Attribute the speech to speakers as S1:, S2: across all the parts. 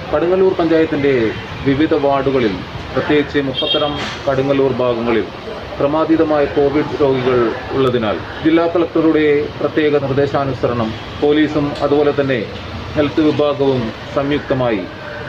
S1: കടുങ്ങല്ലൂർ പഞ്ചായത്തിന്റെ വിവിധ വാർഡുകളിൽ പ്രത്യേകിച്ച് മുപ്പത്തരം കടുങ്ങല്ലൂർ ഭാഗങ്ങളിൽ ക്രമാതീതമായ കോവിഡ് രോഗികൾ ഉള്ളതിനാൽ ജില്ലാ കളക്ടറുടെ പ്രത്യേക നിർദ്ദേശാനുസരണം പോലീസും അതുപോലെ തന്നെ ഹെൽത്ത് വിഭാഗവും സംയുക്തമായി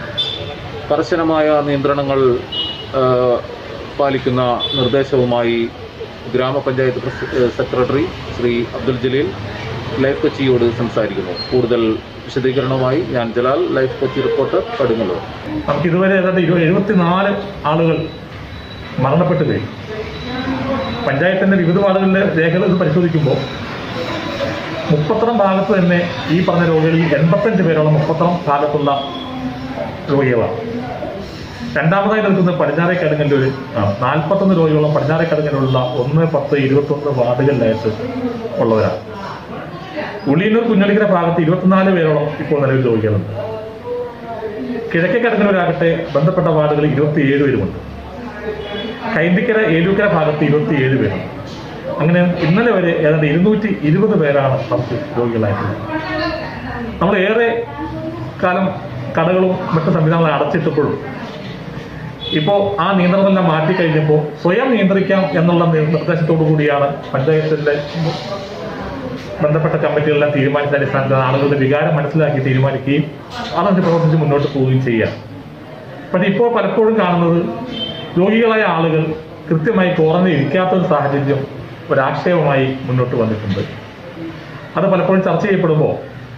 S1: കർശനമായ നിയന്ത്രണങ്ങൾ ആ, പാലിക്കുന്ന നിർദ്ദേശവുമായി ഗ്രാമപഞ്ചായത്ത് പ്രസി- ഏഹ് സെക്രട്ടറി ശ്രീ അബ്ദുൽ ജലീൽ ലൈഫ് കൊച്ചിയോട് സംസാരിക്കുന്നു കൂടുതൽ വിശദീകരണവുമായി ഞാൻ ജലാൽ ലൈഫ് കൊച്ചി റിപ്പോർട്ടർ കടുങ്ങല്ലൂർ
S2: നമുക്ക് ഇതുവരെ ഏതാണ്ട് ഇരു എഴുപത്തിനാല് ആളുകൾ മരണപ്പെട്ടു കഴിഞ്ഞു പഞ്ചായത്തിന്റെ വിവിധ വാർഡുകളിലെ രേഖകൾ ഇത് പരിശോധിക്കുമ്പോൾ മുപ്പത്തറം ഭാഗത്ത് തന്നെ ഈ പറഞ്ഞ രോഗികളിൽ എൺപത്തഞ്ച് പേരോളം മുപ്പത്തറം ഭാഗത്തുള്ള രോഗികളാണ് രണ്ടാമതായി നിൽക്കുന്നത് പടിഞ്ഞാറേ കടുങ്ങല്ലൂർ നാൽപ്പത്തൊന്ന് രോഗികളോളം പടിഞ്ഞാറേ കടുങ്ങല്ലൂരുള്ള ഒന്ന് പത്ത് ഇരുപത്തൊന്ന് വാർഡുകളിലായിട്ട് ഉള്ളവരാണ് ഉള്ളിയന്നൂർ കുഞ്ഞളിക്കര ഭാഗത്ത് ഇരുപത്തിനാല് പേരോളം ഇപ്പോൾ നിലവിൽ രോഗികളുണ്ട് കിഴക്കേ കടങ്ങലൂരാകട്ടെ ബന്ധപ്പെട്ട വാർഡുകളിൽ ഇരുപത്തിയേഴ് പേരുമുണ്ട് കൈന്തിക്കര ഏലൂക്കര ഭാഗത്ത് ഇരുപത്തിയേഴ് പേരുണ്ട് അങ്ങനെ ഇന്നലെ വരെ ഏതാണ്ട് ഇരുന്നൂറ്റി ഇരുപത് പേരാണ് നമുക്ക് രോഗികളായിട്ടുള്ളത് നമ്മൾ ഏറെ കാലം കടകളും മറ്റു സംവിധാനങ്ങളും അടച്ചിട്ടപ്പോഴും ഇപ്പോൾ ആ നിയന്ത്രണമെല്ലാം മാറ്റി കഴിഞ്ഞപ്പോൾ സ്വയം നിയന്ത്രിക്കാം എന്നുള്ള നിർദ്ദേശത്തോടു കൂടിയാണ് പഞ്ചായത്തിന്റെ ബന്ധപ്പെട്ട കമ്മിറ്റികളെല്ലാം തീരുമാനിച്ച അടിസ്ഥാനത്തിൽ ആളുകളുടെ വികാരം മനസ്സിലാക്കി തീരുമാനിക്കുകയും അതനുസരിച്ച് പ്രവർത്തിച്ച് മുന്നോട്ട് പോവുകയും ചെയ്യാം പക്ഷെ ഇപ്പോൾ പലപ്പോഴും കാണുന്നത് രോഗികളായ ആളുകൾ കൃത്യമായി ക്വാറന്റൈൻ ഇരിക്കാത്ത ഒരു സാഹചര്യം ഒരാക്ഷേപമായി മുന്നോട്ട് വന്നിട്ടുണ്ട് അത് പലപ്പോഴും ചർച്ച ചെയ്യപ്പെടുമ്പോൾ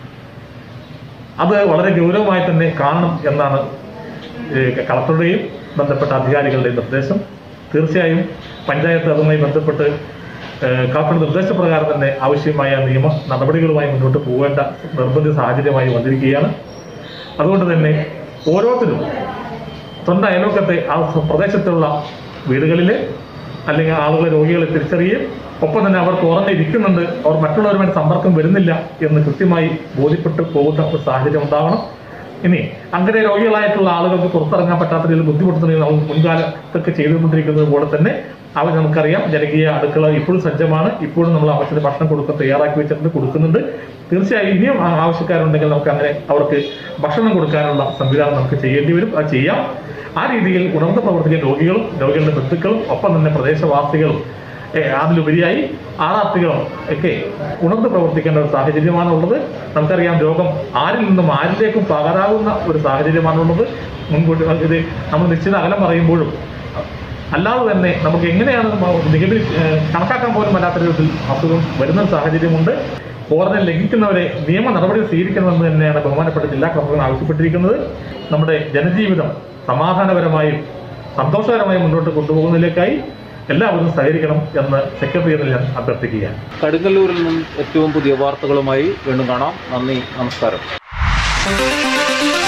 S2: അത് വളരെ ഗൗരവമായി തന്നെ കാണണം എന്നാണ് ഏഹ് കളക്ടറുടെയും ബന്ധപ്പെട്ട അധികാരികളുടെയും നിർദ്ദേശം തീർച്ചയായും പഞ്ചായത്ത് അതുമായി ബന്ധപ്പെട്ട് ഏഹ് കളക്ടറുടെ നിർദ്ദേശപ്രകാരം തന്നെ ആവശ്യമായ നിയമ നടപടികളുമായി മുന്നോട്ട് പോകേണ്ട നിർബന്ധിത സാഹചര്യമായി വന്നിരിക്കുകയാണ് അതുകൊണ്ട് തന്നെ ഓരോരുത്തരും സ്വന്തം അയൽവക്കത്തെ ആ പ്രദേശത്തുള്ള വീടുകളിൽ അല്ലെങ്കിൽ ആളുകളെ രോഗികളെ തിരിച്ചറിയുകയും ഒപ്പം തന്നെ അവർ ക്വാറന്റൈൻ ഇരിക്കുന്നുണ്ട് അവർ മറ്റുള്ളവരുമായി സമ്പർക്കം വരുന്നില്ല എന്ന് കൃത്യമായി ബോധ്യപ്പെട്ട് പോകുന്ന ഒരു സാഹചര്യം ഉണ്ടാവണം ഇനി അങ്ങനെ രോഗികളായിട്ടുള്ള ആളുകൾക്ക് പുറത്തിറങ്ങാൻ പറ്റാത്ത രീതിയിൽ ബുദ്ധിമുട്ടുന്നുണ്ടെങ്കിൽ നമ്മൾ മുൻകാലത്തൊക്കെ ചെയ്തുകൊണ്ടിരിക്കുന്നത് പോലെ തന്നെ അവർ നമുക്കറിയാം ജനകീയ അടുക്കള ഇപ്പോഴും സജ്ജമാണ് ഇപ്പോഴും നമ്മൾ ആവശ്യത്തിന് ഭക്ഷണം കൊടുക്കാൻ തയ്യാറാക്കി വെച്ചിട്ടുണ്ട് കൊടുക്കുന്നുണ്ട് തീർച്ചയായും ഇനിയും ആ- ആവശ്യക്കാരുണ്ടെങ്കിൽ നമുക്ക് അങ്ങനെ അവർക്ക് ഭക്ഷണം കൊടുക്കാനുള്ള സംവിധാനം നമുക്ക് ചെയ്യേണ്ടി വരും അത് ചെയ്യാം ആ രീതിയിൽ ഉണർന്ന് പ്രവർത്തിക്കുന്ന രോഗികളും രോഗികളുടെ ബന്ധുക്കളും ഒപ്പം തന്നെ പ്രദേശവാസികളും ഏ, അതിലുപരിയായി ആറാർത്ഥികളും ഒക്കെ ഉണർന്ന് പ്രവർത്തിക്കേണ്ട ഒരു സാഹചര്യമാണ് ഉള്ളത് നമുക്കറിയാം രോഗം ആരിൽ നിന്നും ആരിലേക്കും പകരാവുന്ന ഒരു സാഹചര്യമാണുള്ളത് മുൻകൂട്ടി ഇത് നമ്മൾ നിശ്ചിത അകലം പറയുമ്പോഴും അല്ലാതെ തന്നെ നമുക്ക് എങ്ങനെയാണ് നികുതി ഏഹ്, കണക്കാക്കാൻ പോലും അല്ലാത്ത വിധത്തിൽ അസുഖം വരുന്ന ഒരു സാഹചര്യമുണ്ട് ക്വാറന്റൈൻ ലംഘിക്കുന്നവരെ നിയമ നടപടി സ്വീകരിക്കണമെന്ന് തന്നെയാണ് ബഹുമാനപ്പെട്ട ജില്ലാ കളക്ടർ ആവശ്യപ്പെട്ടിരിക്കുന്നത് നമ്മുടെ ജനജീവിതം സമാധാനപരമായും സന്തോഷകരമായും മുന്നോട്ട് കൊണ്ടുപോകുന്നതിലേക്കായി എല്ലാവരും സഹകരിക്കണം എന്ന് സെക്രട്ടറിയിൽ ഞാൻ അഭ്യർത്ഥിക്കുകയാണ്
S1: കടുങ്ങല്ലൂരിൽ നിന്നും ഏറ്റവും പുതിയ വാർത്തകളുമായി വീണ്ടും കാണാം നന്ദി നമസ്കാരം